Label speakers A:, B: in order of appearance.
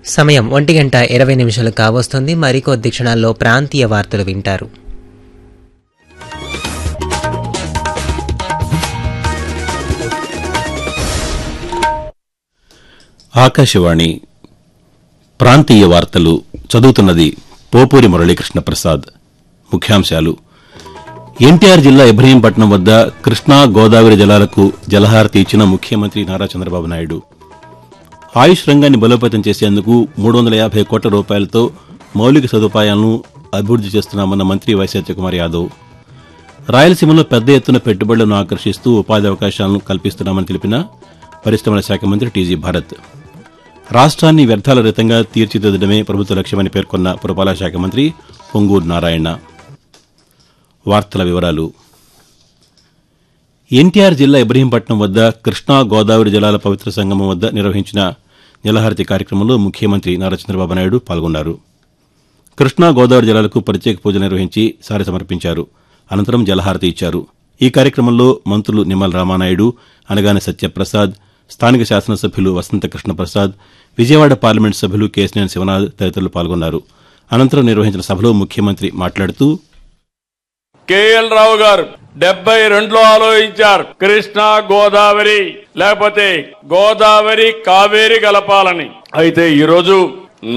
A: సమయం ఒంటి గంట ఇరవై నిమిషాలు కావస్తుంది మరికొద్ది క్షణాల్లో ప్రాంతీయ వార్తలు వింటారు
B: ఆకాశవాణి ప్రాంతీయ వార్తలు చదువుతున్నది పోపూరి మురళీకృష్ణ ప్రసాద్ ముఖ్యాంశాలు ఎన్టీఆర్ జిల్లా ఇబ్రహీంపట్నం వద్ద కృష్ణా గోదావరి జలాలకు జలహారతి ఇచ్చిన ముఖ్యమంత్రి నారా చంద్రబాబు నాయుడు ఆయుష్ రంగాన్ని బలోపేతం చేసేందుకు మూడు వందల యాభై కోట్ల రూపాయలతో మౌలిక సదుపాయాలను అభివృద్ది చేస్తున్నామన్న మంత్రి వై సత్యకుమార్ యాదవ్ రాయలసీమలో పెద్ద ఎత్తున పెట్టుబడులను ఆకర్షిస్తూ ఉపాధి అవకాశాలను కల్పిస్తున్నామని తెలిపిన పరిశ్రమల శాఖ మంత్రి టీజీ భారత్ రాష్ట్రాన్ని వ్యర్థాల రహితంగా తీర్చిదిద్దడమే ప్రభుత్వ లక్ష్యమని పేర్కొన్న పురపాలక శాఖ మంత్రి పొంగూరు నారాయణ వార్తల వివరాలు ఎన్టీఆర్ జిల్లా ఇబ్రహీంపట్నం వద్ద కృష్ణా గోదావరి జలాల పవిత్ర సంగమం వద్ద నిర్వహించిన జలహారతి కార్యక్రమంలో ముఖ్యమంత్రి నారా చంద్రబాబు నాయుడు పాల్గొన్నారు కృష్ణా గోదావరి జలాలకు ప్రత్యేక పూజలు నిర్వహించి సారి సమర్పించారు అనంతరం జలహారతి ఇచ్చారు ఈ కార్యక్రమంలో మంత్రులు నిమ్మల రామానాయుడు అనగాని సత్యప్రసాద్ స్థానిక శాసనసభ్యులు వసంత కృష్ణప్రసాద్ విజయవాడ పార్లమెంట్ సభ్యులు కేశినేని శివనాథ్ తదితరులు పాల్గొన్నారు అనంతరం నిర్వహించిన సభలో ముఖ్యమంత్రి మాట్లాడుతూ
C: కేఎల్ రావు గారు డెబ్బై రెండులో ఆలోచించారు కృష్ణా గోదావరి లేకపోతే గోదావరి కావేరి కలపాలని అయితే ఈరోజు